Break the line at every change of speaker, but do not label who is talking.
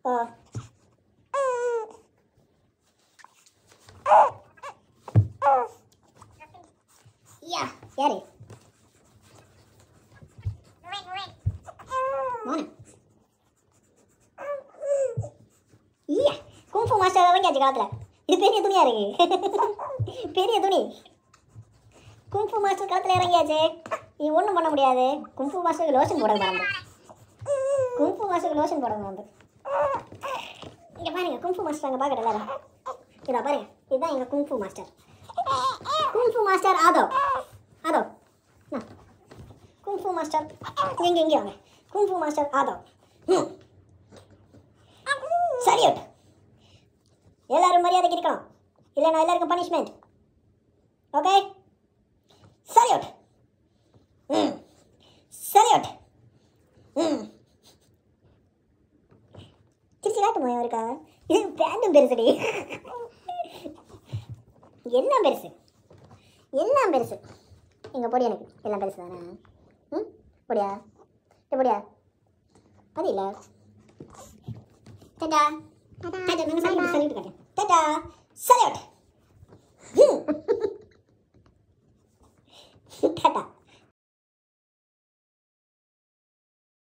ஓ யா யாரு மோன ஈயா kung fu master இறங்கியாச்சு காலத்தில் இது பெரிய துணியா இருக்கு பெரிய துணி குங்ஃபு மாஸ்டர் காலத்தில் இறங்கியாச்சு நீ ஒன்றும் பண்ண முடியாது குங்ஃபு மாஸ்டருக்கு லோஷன் போட மறந்து குங்ஃபு மாஸ்டருக்கு லோஷன் போட மறந்து இங்கே பாருங்க குங்ஃபு மாஸ்டர் அங்கே பார்க்கல எல்லாரும் இதா பாருங்க இதுதான் எங்கள் குங்ஃபு மாஸ்டர் குங்ஃபு மாஸ்டர் ஆதோ ஆதோ நா. குங்ஃபு மாஸ்டர் இங்கே இங்கே வாங்க குங்ஃபு மாஸ்டர் ஆதோ ம் சல்யூட் எல்லாரும் மரியாதைக்கு இருக்கணும் இல்லைன்னா எல்லாருக்கும் பனிஷ்மெண்ட் ஓகே சல்யூட் ம் சல்யூட் ம் திருச்சி காட்டுமா இருக்கா இது பேண்டும் பெருசுடி எல்லாம் பெருசு எல்லாம் பெருசு எங்க பொடி எனக்கு எல்லாம் பெருசு தானே ம் பொடியா இது பொடியா அது இல்லை டாடா டாடா நாங்கள் சாப்பிட்டு சொல்லிட்டு காட்டேன் டாடா சல்யூட்